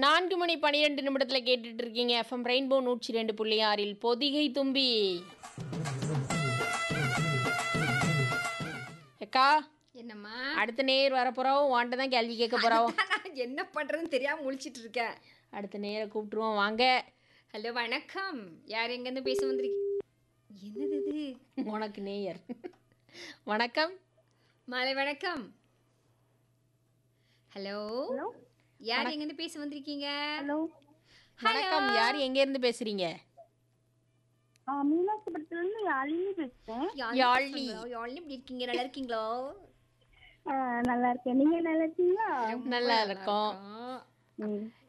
நான்கு மணி பன்னிரெண்டு நிமிடத்தில் கேட்டுட்டு இருக்கீங்க எஃப்எம் ரெயின்போ நூற்றி ரெண்டு புள்ளி ஆறில் பொதிகை தும்பி அக்கா என்னம்மா அடுத்த நேர் வரப்போறோம் உன்கிட்ட தான் கேள்வி கேட்க போறோம் நான் என்ன பண்றதுன்னு தெரியாம முழிச்சிட்டு இருக்கேன் அடுத்த நேரை கூப்பிட்டுருவோம் வாங்க ஹலோ வணக்கம் யார் எங்கேருந்து பேச வந்திருக்கீங்க என்னது இது உனக்கு நேயர் வணக்கம் மாலை வணக்கம் ஹலோ யார் எங்கேருந்து பேச வந்திருக்கீங்க ஹலோ வணக்கம் யார் எங்க இருந்து பேசுறீங்க மீனாட்சிபுரத்துல இருந்து யாழினி பேசுறேன் யாழினி. யாழினி எப்படி இருக்கீங்க நல்லா இருக்கீங்களா ஆ, நல்லா இருக்கேன் நீங்க நல்லா இருக்கீங்களா நல்லா இருக்கோம் ஆ. ம்.